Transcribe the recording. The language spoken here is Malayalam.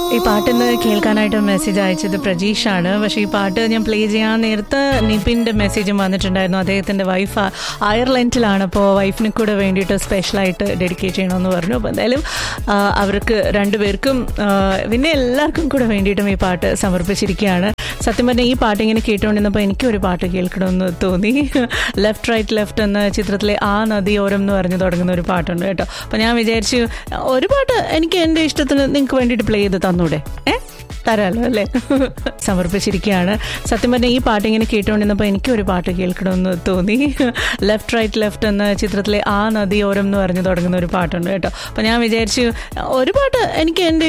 ഈ പാട്ടിന്ന് കേൾക്കാനായിട്ട് മെസ്സേജ് അയച്ചത് പ്രജീഷാണ് പക്ഷേ ഈ പാട്ട് ഞാൻ പ്ലേ ചെയ്യാൻ നേരത്ത് നിപിൻ്റെ മെസ്സേജും വന്നിട്ടുണ്ടായിരുന്നു അദ്ദേഹത്തിൻ്റെ വൈഫ് അയർലൻഡിലാണ് അപ്പോൾ വൈഫിന് കൂടെ വേണ്ടിയിട്ട് സ്പെഷ്യലായിട്ട് ഡെഡിക്കേറ്റ് ചെയ്യണമെന്ന് പറഞ്ഞു അപ്പോൾ എന്തായാലും ആ, അവർക്ക് രണ്ടുപേർക്കും ആ, പിന്നെ എല്ലാവർക്കും കൂടെ വേണ്ടിയിട്ടും ഈ പാട്ട് സമർപ്പിച്ചിരിക്കുകയാണ് സത്യം പറഞ്ഞാൽ ഈ പാട്ട് ഇങ്ങനെ കേട്ടുകൊണ്ടിരുന്നപ്പോൾ എനിക്കൊരു പാട്ട് കേൾക്കണമെന്ന് തോന്നി ലെഫ്റ്റ് റൈറ്റ് ലെഫ്റ്റ് എന്ന ചിത്രത്തിലെ ആ നദിയോരം എന്ന് പറഞ്ഞു തുടങ്ങുന്ന ഒരു പാട്ടുണ്ട് കേട്ടോ അപ്പോൾ ഞാൻ വിചാരിച്ചു ഒരു പാട്ട് എനിക്ക് എൻ്റെ ഇഷ്ടത്തിന് നിങ്ങൾക്ക് വേണ്ടിയിട്ട് പ്ലേ ചെയ്ത് തന്നൂടെ ഏ തരാമല്ലോ അല്ലേ സമർപ്പിച്ചിരിക്കുകയാണ് സത്യം പറഞ്ഞാൽ ഈ പാട്ട് ഇങ്ങനെ കേട്ടുകൊണ്ടിരുന്നപ്പോൾ എനിക്കൊരു പാട്ട് കേൾക്കണമെന്ന് തോന്നി ലെഫ്റ്റ് റൈറ്റ് ലെഫ്റ്റ് എന്ന ചിത്രത്തിലെ ആ നദിയോരം എന്ന് പറഞ്ഞു തുടങ്ങുന്ന ഒരു പാട്ടുണ്ട് കേട്ടോ അപ്പോൾ ഞാൻ വിചാരിച്ചു ഒരു പാട്ട് എനിക്ക് എൻ്റെ